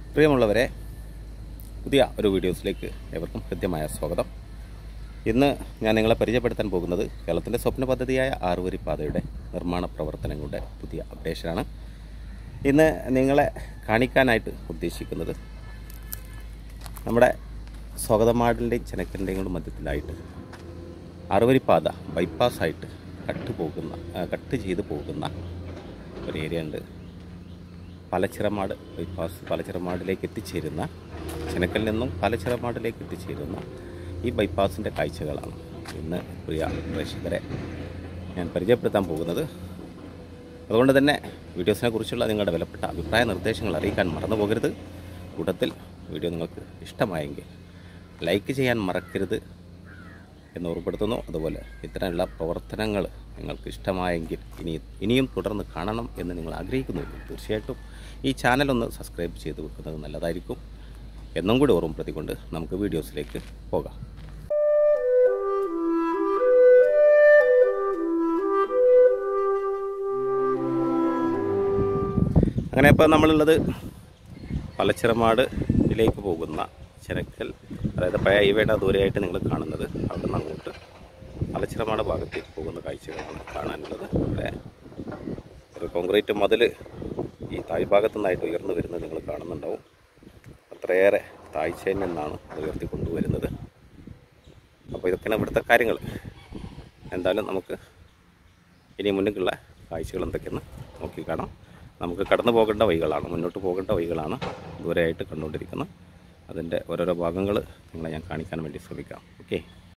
പ്രിയമുള്ളവരെ പുതിയ ഒരു വീഡിയോസിലേക്ക് ഏവർക്കും ഹൃദ്യമായ സ്വാഗതം ഇന്ന് ഞാൻ നിങ്ങളെ പരിചയപ്പെടുത്താൻ പോകുന്നത് കേരളത്തിൻ്റെ സ്വപ്ന പദ്ധതിയായ ആറുവരി പാതയുടെ നിർമ്മാണ പ്രവർത്തനങ്ങളുടെ പുതിയ അപ്ഡേഷനാണ് ഇന്ന് നിങ്ങളെ കാണിക്കാനായിട്ട് ഉദ്ദേശിക്കുന്നത് നമ്മുടെ സ്വാഗതമാടിൻ്റെയും ചെനക്കലിൻ്റെയും കൂടെ മധ്യത്തിലായിട്ട് ആറുവരി പാത ബൈപ്പാസായിട്ട് കട്ട് പോകുന്ന ആ, കട്ട് ചെയ്ത് പോകുന്ന ഒരു ഏരിയ ഉണ്ട് പലച്ചിറമാട് ബൈപ്പാസ് പലച്ചിറമാടിലേക്ക് എത്തിച്ചേരുന്ന ചെനക്കലിൽ നിന്നും പലച്ചിറമാടിലേക്ക് എത്തിച്ചേരുന്ന ഈ ബൈപ്പാസിൻ്റെ കാഴ്ചകളാണ് ഇന്ന് പ്രിയ പ്രേക്ഷകരെ ഞാൻ പരിചയപ്പെടുത്താൻ പോകുന്നത് അതുകൊണ്ട് തന്നെ വീഡിയോസിനെ കുറിച്ചുള്ള നിങ്ങളുടെ വിലപ്പെട്ട അഭിപ്രായ നിർദ്ദേശങ്ങൾ അറിയിക്കാൻ മറന്നു പോകരുത് കൂട്ടത്തിൽ വീഡിയോ നിങ്ങൾക്ക് ഇഷ്ടമായെങ്കിൽ ലൈക്ക് ചെയ്യാൻ മറക്കരുത് എന്ന് ഓർമ്മപ്പെടുത്തുന്നു അതുപോലെ ഇത്തരമുള്ള പ്രവർത്തനങ്ങൾ നിങ്ങൾക്ക് ഇഷ്ടമായെങ്കിൽ ഇനി ഇനിയും തുടർന്ന് കാണണം എന്ന് നിങ്ങൾ ആഗ്രഹിക്കുന്നുവെങ്കിൽ തീർച്ചയായിട്ടും ഈ ചാനൽ ഒന്ന് സബ്സ്ക്രൈബ് ചെയ്ത് വെക്കുന്നത് നല്ലതായിരിക്കും എന്നും കൂടി ഓർമ്മപ്പെടുത്തിക്കൊണ്ട് നമുക്ക് വീഡിയോസിലേക്ക് പോകാം അങ്ങനെ ഇപ്പോൾ നമ്മളുള്ളത് പലച്ചിറമാടിലേക്ക് പോകുന്ന ചെനക്കൽ അതായത് പഴയ ഹൈവേയുടെ ദൂരെയായിട്ട് നിങ്ങൾ കാണുന്നത് അവിടെ നിന്ന് അങ്ങോട്ട് പലച്ചിറമാട് ഭാഗത്തേക്ക് പോകുന്ന കാഴ്ചകളാണ് കാണാനുള്ളത് ഇവിടെ ഒരു കോൺക്രീറ്റ് മതിൽ ഈ താഴ്ഭാഗത്തു നിന്നായിട്ട് ഉയർന്നു വരുന്നത് നിങ്ങൾ കാണുന്നുണ്ടാവും അത്രയേറെ താഴ്ചയിൽ നിന്നാണ് അത് ഉയർത്തി കൊണ്ടുവരുന്നത് അപ്പോൾ ഇതൊക്കെയാണ് ഇവിടുത്തെ കാര്യങ്ങൾ എന്തായാലും നമുക്ക് ഇനി മുന്നിലുള്ള കാഴ്ചകൾ എന്തൊക്കെയെന്ന് നോക്കി കാണാം നമുക്ക് കടന്നു പോകേണ്ട വഴികളാണ് മുന്നോട്ട് പോകേണ്ട വഴികളാണ് ദൂരെയായിട്ട് കണ്ടുകൊണ്ടിരിക്കുന്നത് അതിൻ്റെ ഓരോരോ ഭാഗങ്ങൾ നിങ്ങളെ ഞാൻ കാണിക്കാൻ വേണ്ടി ശ്രമിക്കാം ഓക്കെ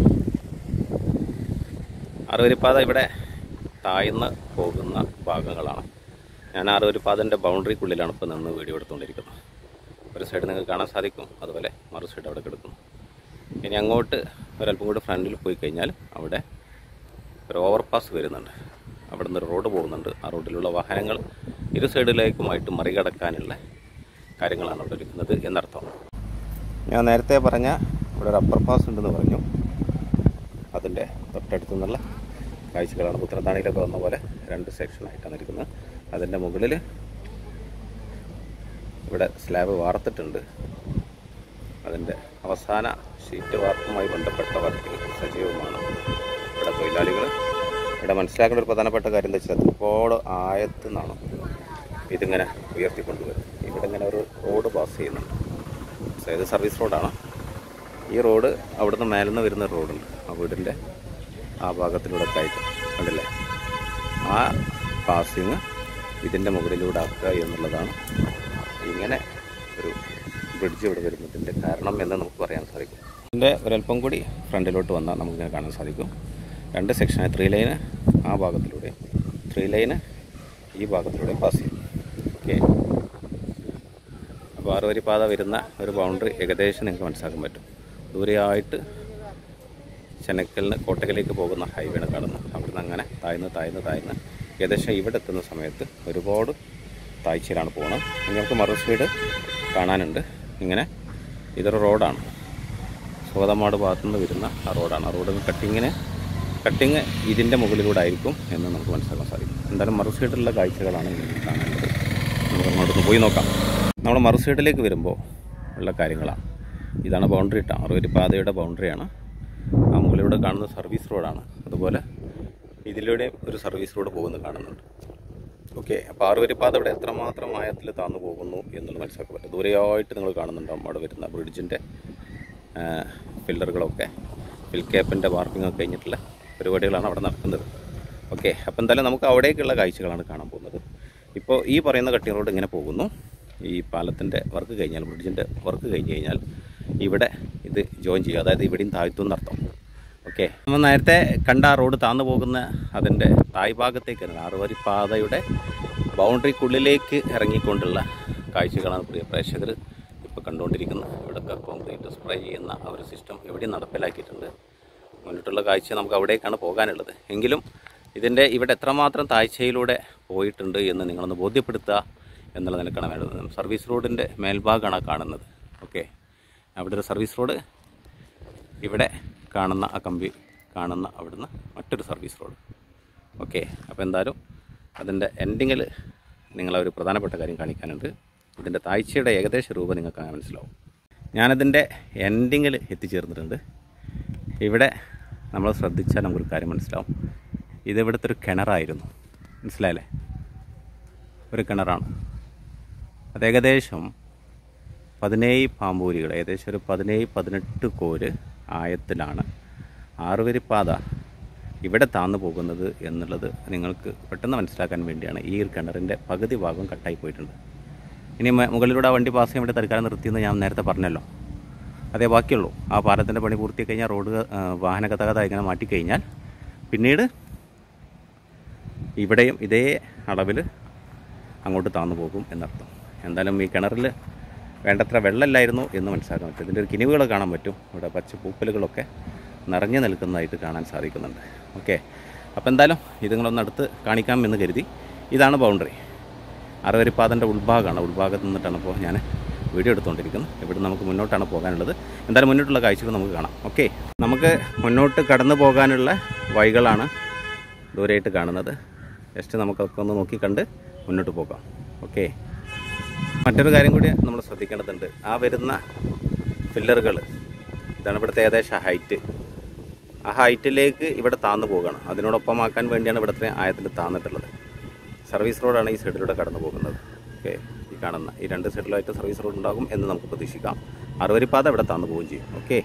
ആറുവരിപ്പാത ഇവിടെ താഴ്ന്ന് പോകുന്ന ഭാഗങ്ങളാണ് ഞാൻ ആറുവരിപ്പാതൻ്റെ ബൗണ്ടറിക്കുള്ളിലാണ് ഇപ്പോൾ നിന്ന് വീഡിയോ എടുത്തുകൊണ്ടിരിക്കുന്നത് ഒരു സൈഡ് നിങ്ങൾക്ക് കാണാൻ സാധിക്കും അതുപോലെ മറു സൈഡ് അവിടെ കിടക്കുന്നു ഇനി അങ്ങോട്ട് ഒരല്പം കൂടി ഫ്രണ്ടിൽ പോയി കഴിഞ്ഞാൽ അവിടെ ഒരു ഓവർപാസ് വരുന്നുണ്ട് അവിടെ നിന്ന് റോഡ് പോകുന്നുണ്ട് ആ റോഡിലുള്ള വാഹനങ്ങൾ ഇരു സൈഡിലേക്കുമായിട്ട് മറികടക്കാനുള്ള കാര്യങ്ങളാണ് അവിടെ ഒരുക്കുന്നത് എന്നർത്ഥം ഞാൻ നേരത്തെ പറഞ്ഞ ഇവിടെ ഒരു അപ്പർ പാസ് ഉണ്ടെന്ന് പറഞ്ഞു അതിൻ്റെ തൊട്ടടുത്തു നിന്നുള്ള കാഴ്ചകളാണ് പുത്രത്താണിയിലൊക്കെ വന്ന പോലെ രണ്ട് സെക്ഷനായിട്ടാണ് ഇരിക്കുന്നത് അതിൻ്റെ മുകളിൽ ഇവിടെ സ്ലാബ് വാർത്തിട്ടുണ്ട് അതിൻ്റെ അവസാന ഷീറ്റ് വാർപ്പുമായി ബന്ധപ്പെട്ട വർക്കിൽ സജീവമാണ് ഇവിടെ തൊഴിലാളികൾ ഇവിടെ മനസ്സിലാക്കേണ്ട ഒരു പ്രധാനപ്പെട്ട കാര്യം എന്താ വെച്ചാൽ ഒരുപാട് ആയത്തു നിന്നാണ് ഇതിങ്ങനെ ഉയർത്തിക്കൊണ്ടുവരും ഇവിടെ ഇങ്ങനെ ഒരു റോഡ് പാസ് ചെയ്യുന്നുണ്ട് അതായത് സർവീസ് റോഡാണ് ഈ റോഡ് അവിടുന്ന് മേലെന്ന് വരുന്ന ഒരു റോഡുണ്ട് ആ വീടിൻ്റെ ആ ഭാഗത്തിലൂടെ ഒക്കെ ആയിട്ട് കണ്ടില്ലേ ആ പാസിങ് ഇതിൻ്റെ മുകളിലൂടെ ആക്കുക എന്നുള്ളതാണ് ഇങ്ങനെ ഒരു ബ്രിഡ്ജ് ഇവിടെ വരുന്നതിൻ്റെ കാരണം എന്ന് നമുക്ക് പറയാൻ സാധിക്കും ഇതിൻ്റെ ഒരല്പം കൂടി ഫ്രണ്ടിലോട്ട് വന്നാൽ നമുക്കിങ്ങനെ കാണാൻ സാധിക്കും രണ്ട് സെക്ഷനായി ത്രീ ലൈന് ആ ഭാഗത്തിലൂടെ ത്രീ ലൈന് ഈ ഭാഗത്തിലൂടെ പാസ് ചെയ്യും ഓക്കെ അപ്പോൾ ആറ് വരി പാത വരുന്ന ഒരു ബൗണ്ടറി ഏകദേശം നിങ്ങൾക്ക് മനസ്സിലാക്കാൻ പറ്റും ദൂരെയായിട്ട് ചെനക്കലിന് കോട്ടക്കലേക്ക് പോകുന്ന ഹൈവേണ് കാണുന്നത് അവിടുന്ന് അങ്ങനെ താഴ്ന്ന് താഴ്ന്ന് താഴ്ന്ന് ഏകദേശം ഇവിടെ എത്തുന്ന സമയത്ത് ഒരുപാട് താഴ്ചയിലാണ് പോകുന്നത് ഇനി നമുക്ക് മറു സൈഡ് കാണാനുണ്ട് ഇങ്ങനെ ഇതൊരു റോഡാണ് സ്വാതമാട് ഭാഗത്തുനിന്ന് വരുന്ന ആ റോഡാണ് ആ റോഡിൽ കട്ടിങ്ങിന് കട്ടിങ് ഇതിൻ്റെ മുകളിലൂടെ ആയിരിക്കും എന്ന് നമുക്ക് മനസ്സിലാക്കാൻ സാധിക്കും എന്തായാലും മറു സൈഡിലുള്ള കാഴ്ചകളാണ് ഇനി കാണേണ്ടത് നമുക്ക് അങ്ങോട്ടൊന്ന് പോയി നോക്കാം നമ്മൾ മറു സൈഡിലേക്ക് വരുമ്പോൾ ഉള്ള കാര്യങ്ങളാണ് ഇതാണ് ബൗണ്ടറി ഇട്ട അറുപത് പാതയുടെ ബൗണ്ടറിയാണ് ആ മുകളിലൂടെ കാണുന്ന സർവീസ് റോഡാണ് അതുപോലെ ഇതിലൂടെ ഒരു സർവീസ് റോഡ് പോകുന്നത് കാണുന്നുണ്ട് ഓക്കെ അപ്പോൾ ആറുവരി പാത ഇവിടെ എത്രമാത്രം ആയത്തിൽ താന്നു പോകുന്നു എന്നുള്ളത് മനസ്സിലാക്കാൻ പറ്റും ദൂരെയായിട്ട് നിങ്ങൾ കാണുന്നുണ്ടാവും അവിടെ വരുന്ന ബ്രിഡ്ജിൻ്റെ ഫില്ലറുകളൊക്കെ ഫിൽ ക്യാപ്പിൻ്റെ വാർപ്പിംഗ് ഒക്കെ കഴിഞ്ഞിട്ടുള്ള പരിപാടികളാണ് അവിടെ നടക്കുന്നത് ഓക്കെ അപ്പോൾ എന്തായാലും നമുക്ക് അവിടേക്കുള്ള കാഴ്ചകളാണ് കാണാൻ പോകുന്നത് ഇപ്പോൾ ഈ പറയുന്ന കട്ടിംഗ് റോഡ് ഇങ്ങനെ പോകുന്നു ഈ പാലത്തിൻ്റെ വർക്ക് കഴിഞ്ഞാൽ ബ്രിഡ്ജിൻ്റെ വർക്ക് കഴിഞ്ഞ് കഴിഞ്ഞാൽ ഇവിടെ ഇത് ജോയിൻ ചെയ്യുക അതായത് ഇവിടെയും താഴ്ത്തു എന്നർത്ഥം ഓക്കെ നമ്മൾ നേരത്തെ കണ്ട ആ റോഡ് താന്നു പോകുന്ന അതിൻ്റെ തായ് ഭാഗത്തേക്കാണ് ആറുവരി പാതയുടെ ബൗണ്ടറിക്കുള്ളിലേക്ക് ഇറങ്ങിക്കൊണ്ടുള്ള കാഴ്ചകളാണ് പ്രിയ പ്രേക്ഷകർ ഇപ്പോൾ കണ്ടുകൊണ്ടിരിക്കുന്നത് ഇവിടെയൊക്കെ കോൺക്രീറ്റ് സ്പ്രേ ചെയ്യുന്ന ആ ഒരു സിസ്റ്റം എവിടെയും നടപ്പിലാക്കിയിട്ടുണ്ട് മുന്നിട്ടുള്ള കാഴ്ച നമുക്ക് അവിടേക്കാണ് പോകാനുള്ളത് എങ്കിലും ഇതിൻ്റെ ഇവിടെ എത്രമാത്രം താഴ്ചയിലൂടെ പോയിട്ടുണ്ട് എന്ന് നിങ്ങളൊന്ന് ബോധ്യപ്പെടുത്തുക എന്നുള്ള നിലക്കാണ് വേണ്ടത് സർവീസ് റോഡിൻ്റെ മേൽഭാഗമാണ് ആ കാണുന്നത് ഓക്കെ അവിടെ ഒരു സർവീസ് റോഡ് ഇവിടെ കാണുന്ന ആ കമ്പി കാണുന്ന അവിടുന്ന് മറ്റൊരു സർവീസ് റോഡ് ഓക്കെ അപ്പോൾ എന്തായാലും അതിൻ്റെ എൻഡിങ്ങിൽ നിങ്ങളെ ഒരു പ്രധാനപ്പെട്ട കാര്യം കാണിക്കാനുണ്ട് ഇതിൻ്റെ താഴ്ചയുടെ ഏകദേശ രൂപം നിങ്ങൾക്ക് അങ്ങനെ മനസ്സിലാവും ഞാനതിൻ്റെ എൻഡിങ്ങിൽ എത്തിച്ചേർന്നിട്ടുണ്ട് ഇവിടെ നമ്മൾ ശ്രദ്ധിച്ചാൽ നമുക്കൊരു കാര്യം മനസ്സിലാവും ഇത് ഇവിടുത്തെ ഒരു കിണറായിരുന്നു മനസ്സിലായല്ലേ ഒരു കിണറാണ് അത് ഏകദേശം പതിനേഴ് പാമ്പൂരികൾ ഏകദേശം ഒരു പതിനേഴ് പതിനെട്ട് കോര് ആയത്തിലാണ് ആറുവരിപ്പാത ഇവിടെ താന്നു പോകുന്നത് എന്നുള്ളത് നിങ്ങൾക്ക് പെട്ടെന്ന് മനസ്സിലാക്കാൻ വേണ്ടിയാണ് ഈ ഒരു കിണറിൻ്റെ പകുതി ഭാഗം കട്ടായി പോയിട്ടുണ്ട് ഇനി മ- മുകളിലൂടെ ആ വണ്ടി പാസ് ചെയ്യാൻ വേണ്ടി തൽക്കാലം നിർത്തിയെന്ന് ഞാൻ നേരത്തെ പറഞ്ഞല്ലോ അതേ ബാക്കിയുള്ളൂ ആ പാലത്തിൻ്റെ പണി പൂർത്തിയായി കഴിഞ്ഞാൽ റോഡ് ആ, വാഹന ഗതാഗതം ഇങ്ങനെ മാറ്റിക്കഴിഞ്ഞാൽ പിന്നീട് ഇവിടെയും ഇതേ അളവിൽ അങ്ങോട്ട് താന്നു പോകും എന്നർത്ഥം എന്തായാലും ഈ കിണറിൽ വേണ്ടത്ര വെള്ളമില്ലായിരുന്നു എന്ന് മനസ്സിലാക്കാൻ പറ്റും ഇതിൻ്റെ ഒരു കിനിവുകൾ കാണാൻ പറ്റും ഇവിടെ പച്ച പൂപ്പലുകളൊക്കെ നിറഞ്ഞു നിൽക്കുന്നതായിട്ട് കാണാൻ സാധിക്കുന്നുണ്ട് ഓക്കെ അപ്പോൾ എന്തായാലും ഇത് നിങ്ങളൊന്ന് അടുത്ത് കാണിക്കാം എന്ന് കരുതി ഇതാണ് ബൗണ്ടറി അറുവരിപ്പാതൻ്റെ ഉൾഭാഗമാണ് ഉൾഭാഗത്ത് നിന്നിട്ടാണ് ഇപ്പോൾ ഞാൻ വീഡിയോ എടുത്തുകൊണ്ടിരിക്കുന്നത് ഇവിടെ നമുക്ക് മുന്നോട്ടാണ് പോകാനുള്ളത് എന്തായാലും മുന്നോട്ടുള്ള കാഴ്ചകൾ നമുക്ക് കാണാം ഓക്കെ നമുക്ക് മുന്നോട്ട് കടന്നു പോകാനുള്ള വഴികളാണ് ദൂരെയായിട്ട് കാണുന്നത് ജസ്റ്റ് നമുക്കൊക്കെ ഒന്ന് നോക്കി കണ്ട് മുന്നോട്ട് പോകാം ഓക്കെ മറ്റൊരു കാര്യം കൂടി നമ്മൾ ശ്രദ്ധിക്കേണ്ടതുണ്ട് ആ വരുന്ന ഫില്ലറുകൾ ഇതാണ് ഇവിടുത്തെ ഏകദേശം ഹൈറ്റ് ആ ഹൈറ്റിലേക്ക് ഇവിടെ താന്നു പോവുകയാണ് അതിനോടൊപ്പമാക്കാൻ വേണ്ടിയാണ് ഇവിടുത്തെ ആയത്തിൽ താന്നിട്ടുള്ളത് സർവീസ് റോഡാണ് ഈ സൈഡിലൂടെ കടന്നു പോകുന്നത് ഓക്കെ ഈ കാണുന്ന ഈ രണ്ട് സൈഡിലായിട്ട് സർവീസ് റോഡ് ഉണ്ടാകും എന്ന് നമുക്ക് പ്രതീക്ഷിക്കാം അറുവരിപ്പാത ഇവിടെ താന്നു പോവുകയും ചെയ്യും ഓക്കെ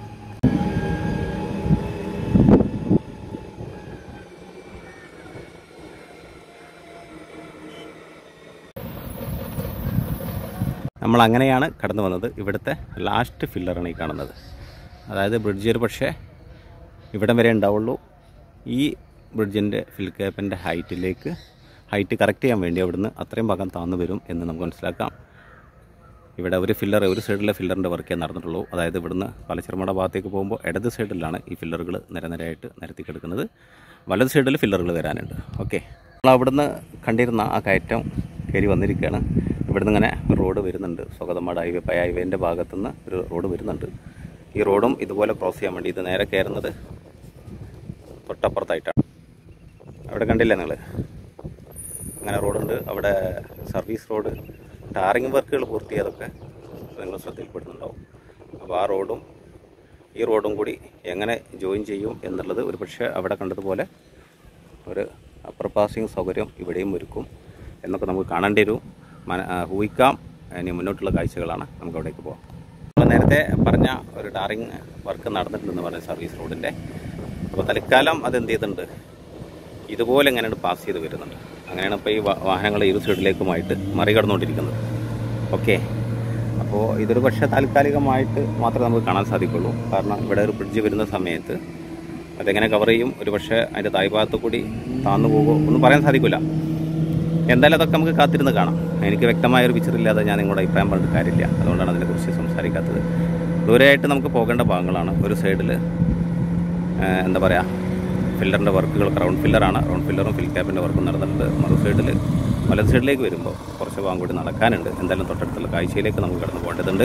നമ്മൾ അങ്ങനെയാണ് കടന്നു വന്നത് ഇവിടുത്തെ ലാസ്റ്റ് ഫില്ലറാണ് ഈ കാണുന്നത് അതായത് ബ്രിഡ്ജ് ഒരു പക്ഷേ ഇവിടം വരെ ഉണ്ടാവുള്ളൂ ഈ ബ്രിഡ്ജിൻ്റെ ഫിൽ ക്യാപ്പിൻ്റെ ഹൈറ്റിലേക്ക് ഹൈറ്റ് കറക്റ്റ് ചെയ്യാൻ വേണ്ടി അവിടുന്ന് അത്രയും ഭാഗം താന്നു വരും എന്ന് നമുക്ക് മനസ്സിലാക്കാം ഇവിടെ ഒരു ഫില്ലർ ഒരു സൈഡിലെ ഫില്ലറിൻ്റെ വർക്കേ നടന്നിട്ടുള്ളൂ അതായത് ഇവിടുന്ന് പലച്ചിറമട ഭാഗത്തേക്ക് പോകുമ്പോൾ ഇടത് സൈഡിലാണ് ഈ ഫില്ലറുകൾ നിരനിരയായിട്ട് നിരത്തി കിടക്കുന്നത് വലത് സൈഡിൽ ഫില്ലറുകൾ വരാനുണ്ട് ഓക്കെ നമ്മൾ അവിടുന്ന് കണ്ടിരുന്ന ആ കയറ്റം കയറി വന്നിരിക്കുകയാണ് ഇവിടുന്ന് ഇങ്ങനെ ഒരു റോഡ് വരുന്നുണ്ട് സ്വാഗതമാട് ഹൈവേ പയ ഹൈവേൻ്റെ ഭാഗത്തുനിന്ന് ഒരു റോഡ് വരുന്നുണ്ട് ഈ റോഡും ഇതുപോലെ ക്രോസ് ചെയ്യാൻ വേണ്ടി ഇത് നേരെ കയറുന്നത് തൊട്ടപ്പുറത്തായിട്ടാണ് അവിടെ കണ്ടില്ലേ നിങ്ങൾ അങ്ങനെ റോഡുണ്ട് അവിടെ സർവീസ് റോഡ് ടാറിങ് വർക്കുകൾ പൂർത്തിയായതൊക്കെ നിങ്ങൾ ശ്രദ്ധയിൽപ്പെടുന്നുണ്ടാവും അപ്പോൾ ആ റോഡും ഈ റോഡും കൂടി എങ്ങനെ ജോയിൻ ചെയ്യും എന്നുള്ളത് ഒരു പക്ഷേ അവിടെ കണ്ടതുപോലെ ഒരു അപ്പർ പാസിങ് സൗകര്യം ഇവിടെയും ഒരുക്കും എന്നൊക്കെ നമുക്ക് കാണേണ്ടി വരും മന ആ, ഊഹിക്കാം ഇനി മുന്നോട്ടുള്ള കാഴ്ചകളാണ് നമുക്ക് അവിടേക്ക് പോകാം നമ്മൾ നേരത്തെ പറഞ്ഞ ഒരു ടാറിങ് വർക്ക് നടന്നിട്ടുണ്ടെന്ന് പറഞ്ഞ സർവീസ് റോഡിൻ്റെ അപ്പോൾ തൽക്കാലം അത് എന്ത് ചെയ്തിട്ടുണ്ട് ഇതുപോലെ എങ്ങനെയാണ് പാസ് ചെയ്ത് വരുന്നുണ്ട് അങ്ങനെയാണ് ഇപ്പോൾ ഈ വാ- വാഹനങ്ങൾ ഇരു സൈഡിലേക്കുമായിട്ട് മറികടന്നുകൊണ്ടിരിക്കുന്നത് ഓക്കെ അപ്പോൾ ഇതൊരു പക്ഷേ താൽക്കാലികമായിട്ട് മാത്രമേ നമുക്ക് കാണാൻ സാധിക്കുള്ളൂ കാരണം ഇവിടെ ഒരു ബ്രിഡ്ജ് വരുന്ന സമയത്ത് അതെങ്ങനെ കവർ ചെയ്യും ഒരു പക്ഷേ അതിൻ്റെ തായ്ഭാഗത്ത് കൂടി താന്നു പോകുമോ ഒന്നും പറയാൻ സാധിക്കില്ല എന്തായാലും അതൊക്കെ നമുക്ക് കാത്തിരുന്ന് കാണാം എനിക്ക് വ്യക്തമായ ഒരു പിക്ചറില്ലാതെ ഞാൻ നിങ്ങളുടെ അഭിപ്രായം പറഞ്ഞിട്ട് കാര്യമില്ല അതുകൊണ്ടാണ് അതിനെക്കുറിച്ച് സംസാരിക്കാത്തത് ദൂരെയായിട്ട് നമുക്ക് പോകേണ്ട ഭാഗങ്ങളാണ് ഒരു സൈഡിൽ എന്താ പറയുക ഫില്ലറിൻ്റെ വർക്കുകൾ റൗണ്ട് ഫില്ലറാണ് റൗണ്ട് ഫില്ലറും ഫിൽ ക്യാപ്പിൻ്റെ വർക്കും നടന്നിട്ടുണ്ട് മറു സൈഡിൽ വലത് സൈഡിലേക്ക് വരുമ്പോൾ കുറച്ച് ഭാഗം കൂടി നടക്കാനുണ്ട് എന്തായാലും തൊട്ടടുത്തുള്ള കാഴ്ചയിലേക്ക് നമുക്ക് കടന്നു പോകേണ്ടതുണ്ട്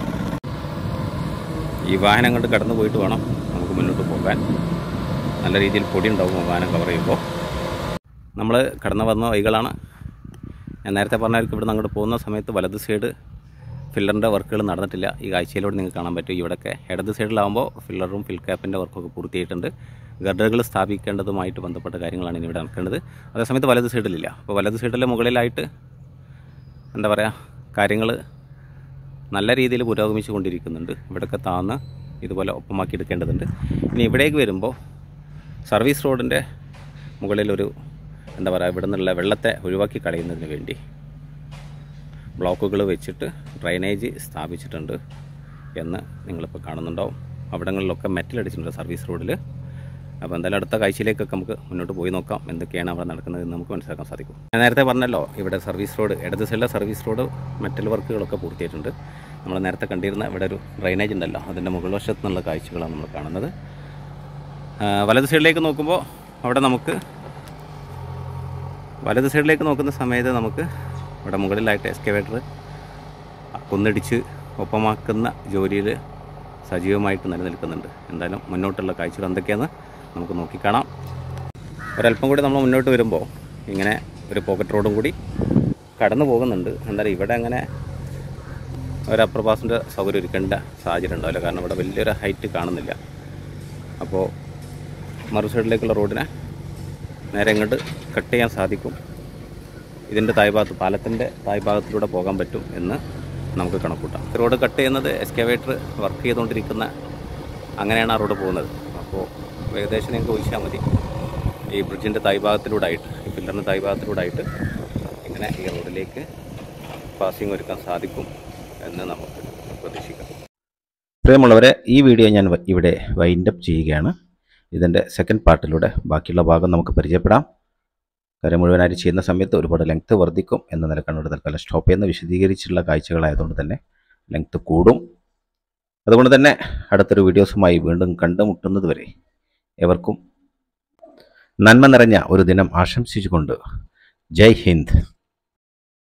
ഈ വാഹനം കൊണ്ട് കടന്നു പോയിട്ട് വേണം നമുക്ക് മുന്നോട്ട് പോകാൻ നല്ല രീതിയിൽ പൊടി ഉണ്ടാവും വാഹനം കവർ ചെയ്യുമ്പോൾ നമ്മൾ കടന്നു വന്ന വഴികളാണ് ഞാൻ നേരത്തെ പറഞ്ഞവർക്ക് ഇവിടെ അങ്ങോട്ട് പോകുന്ന സമയത്ത് വലത് സൈഡ് ഫില്ലറിൻ്റെ വർക്കുകൾ നടന്നിട്ടില്ല ഈ കാഴ്ചയിലൂടെ നിങ്ങൾക്ക് കാണാൻ പറ്റും ഇവിടെയൊക്കെ ഇടത് സൈഡിലാകുമ്പോൾ ഫില്ലറും ഫിൽ ക്യാപ്പിൻ്റെ വർക്കൊക്കെ പൂർത്തിയായിട്ടുണ്ട് ഗർഡറുകൾ സ്ഥാപിക്കേണ്ടതുമായിട്ട് ബന്ധപ്പെട്ട കാര്യങ്ങളാണ് ഇനി ഇവിടെ നടക്കേണ്ടത് അതേസമയത്ത് വലത് സൈഡിലില്ല അപ്പോൾ വലത് സൈഡിലെ മുകളിലായിട്ട് എന്താ പറയുക കാര്യങ്ങൾ നല്ല രീതിയിൽ പുരോഗമിച്ചു കൊണ്ടിരിക്കുന്നുണ്ട് ഇവിടെയൊക്കെ താന്ന് ഇതുപോലെ ഒപ്പമാക്കി എടുക്കേണ്ടതുണ്ട് ഇനി ഇവിടേക്ക് വരുമ്പോൾ സർവീസ് റോഡിൻ്റെ മുകളിലൊരു എന്താ പറയുക ഇവിടെ നിന്നുള്ള വെള്ളത്തെ ഒഴിവാക്കി കളയുന്നതിന് വേണ്ടി ബ്ലോക്കുകൾ വെച്ചിട്ട് ഡ്രൈനേജ് സ്ഥാപിച്ചിട്ടുണ്ട് എന്ന് നിങ്ങളിപ്പോൾ കാണുന്നുണ്ടാവും അവിടങ്ങളിലൊക്കെ മെറ്റലടിച്ചിട്ടുണ്ട് സർവീസ് റോഡിൽ അപ്പോൾ എന്തായാലും അടുത്ത കാഴ്ചയിലേക്കൊക്കെ നമുക്ക് മുന്നോട്ട് പോയി നോക്കാം എന്തൊക്കെയാണ് അവിടെ നടക്കുന്നത് എന്ന് നമുക്ക് മനസ്സിലാക്കാൻ സാധിക്കും ഞാൻ നേരത്തെ പറഞ്ഞല്ലോ ഇവിടെ സർവീസ് റോഡ് ഇടത് സൈഡിലെ സർവീസ് റോഡ് മെറ്റൽ വർക്കുകളൊക്കെ പൂർത്തിയായിട്ടുണ്ട് നമ്മൾ നേരത്തെ കണ്ടിരുന്ന ഇവിടെ ഒരു ഡ്രൈനേജ് ഉണ്ടല്ലോ അതിൻ്റെ മുകൾ വശത്തു നിന്നുള്ള കാഴ്ചകളാണ് നമ്മൾ കാണുന്നത് ആ, വലത് സൈഡിലേക്ക് നോക്കുമ്പോൾ അവിടെ നമുക്ക് വലത് സൈഡിലേക്ക് നോക്കുന്ന സമയത്ത് നമുക്ക് ഇവിടെ മുകളിലായിട്ട് എക്സ്കവേറ്റർ കുന്നിടിച്ച് ഒപ്പമാക്കുന്ന ജോലിയിൽ സജീവമായിട്ട് നിലനിൽക്കുന്നുണ്ട് എന്തായാലും മുന്നോട്ടുള്ള കാഴ്ചകൾ എന്തൊക്കെയാണെന്ന് നമുക്ക് നോക്കിക്കാണാം ഒരല്പം കൂടി നമ്മൾ മുന്നോട്ട് വരുമ്പോൾ ഇങ്ങനെ ഒരു പോക്കറ്റ് റോഡും കൂടി കടന്നു പോകുന്നുണ്ട് എന്തായാലും ഇവിടെ അങ്ങനെ ഒരു അപ്പർ പാസിൻ്റെ സൗകര്യം ഒരുക്കേണ്ട സാഹചര്യം ഉണ്ടാവില്ല കാരണം ഇവിടെ വലിയൊരു ഹൈറ്റ് കാണുന്നില്ല അപ്പോൾ മറു സൈഡിലേക്കുള്ള റോഡിനെ നേരെ ഇങ്ങോട്ട് കട്ട് ചെയ്യാൻ സാധിക്കും ഇതിൻ്റെ തായ്ഭാഗത്ത് പാലത്തിൻ്റെ തായ്ഭാഗത്തിലൂടെ പോകാൻ പറ്റും എന്ന് നമുക്ക് കണക്കൂട്ടാം ഈ റോഡ് കട്ട് ചെയ്യുന്നത് എക്സ്കവേറ്റർ വർക്ക് ചെയ്തുകൊണ്ടിരിക്കുന്ന അങ്ങനെയാണ് ആ റോഡ് പോകുന്നത് അപ്പോൾ ഏകദേശം നിങ്ങൾക്ക് ഊഹിച്ചാൽ മതി ഈ ബ്രിഡ്ജിൻ്റെ തായ്ഭാഗത്തിലൂടെ ആയിട്ട് ഈ പില്ലറിൻ്റെ തായ്ഭാഗത്തിലൂടെ ആയിട്ട് ഇങ്ങനെ ഈ റോഡിലേക്ക് പാസിംഗ് ഒരുക്കാൻ സാധിക്കും എന്ന് നമുക്ക് പ്രതീക്ഷിക്കാം പ്രിയമുള്ളവരെ ഈ വീഡിയോ ഞാൻ വ- ഇവിടെ വൈൻഡ് അപ്പ് ചെയ്യുകയാണ് ഇതിൻ്റെ സെക്കൻഡ് പാർട്ടിലൂടെ ബാക്കിയുള്ള ഭാഗം നമുക്ക് പരിചയപ്പെടാം കാര്യം മുഴുവനായിട്ട് ചെയ്യുന്ന സമയത്ത് ഒരുപാട് ലെങ്ത് വർദ്ധിക്കും എന്ന നിലക്കാണ് ഇവിടെ തൽക്കാലം സ്റ്റോപ്പ് ചെയ്യുന്ന വിശദീകരിച്ചിട്ടുള്ള കാഴ്ചകളായതുകൊണ്ട് തന്നെ ലെങ്ത് കൂടും അതുകൊണ്ട് തന്നെ അടുത്തൊരു വീഡിയോസുമായി വീണ്ടും കണ്ടുമുട്ടുന്നത് വരെ എവർക്കും നന്മ നിറഞ്ഞ ഒരു ദിനം ആശംസിച്ചുകൊണ്ട് ജയ് ഹിന്ദ്